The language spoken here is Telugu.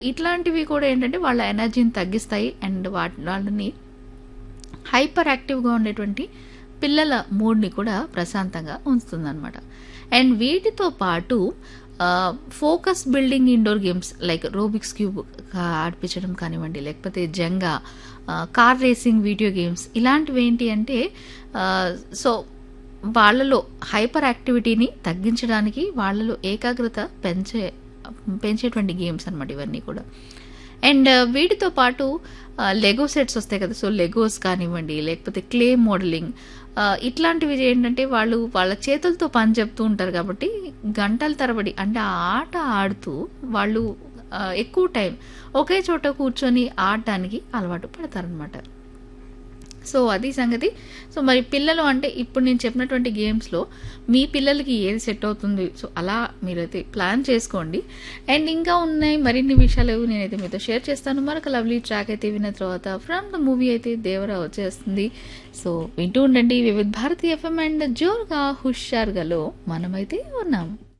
ఇట్లాంటివి కూడా ఏంటంటే వాళ్ళ ఎనర్జీని తగ్గిస్తాయి అండ్ వాటి వాళ్ళని హైపర్ యాక్టివ్గా ఉండేటువంటి పిల్లల మూడ్ని కూడా ప్రశాంతంగా ఉంచుతుందన్నమాట అండ్ వీటితో పాటు focus building indoor games like Rubik's cube ఆడిపించడం కానివ్వండి లేకపోతే Jenga car racing video games ఇలాంటివి ఏంటి అంటే సో వాళ్ళలో హైపర్ యాక్టివిటీని తగ్గించడానికి వాళ్ళలో ఏకాగ్రత పెంచే పెంచేటువంటి గేమ్స్ అనమాట ఇవన్నీ కూడా అండ్ వీటితో పాటు లెగో సెట్స్ వస్తాయి కదా సో లెగోస్ కానివ్వండి లేకపోతే క్లే మోడలింగ్ ఇట్లాంటివి ఏంటంటే వాళ్ళు వాళ్ళ చేతులతో పని చెప్తూ ఉంటారు కాబట్టి గంటల తరబడి అంటే ఆ ఆట ఆడుతూ వాళ్ళు ఎక్కువ టైం ఒకే చోట కూర్చొని ఆడటానికి అలవాటు పడతారనమాట సో అది సంగతి సో మరి పిల్లలు అంటే ఇప్పుడు నేను చెప్పినటువంటి గేమ్స్లో మీ పిల్లలకి ఏది సెట్ అవుతుంది సో అలా మీరైతే ప్లాన్ చేసుకోండి అండ్ ఇంకా ఉన్నాయి మరిన్ని విషయాలు నేనైతే మీతో షేర్ చేస్తాను మరొక లవ్లీ ట్రాక్ అయితే విన్న తర్వాత ఫ్రమ్ ద మూవీ అయితే దేవరా వచ్చేస్తుంది సో వింటూ ఉండండి వివిధ భారతి ఎఫ్ఎం అండ్ జోర్గా హుషార్గాలో మనమైతే ఉన్నాము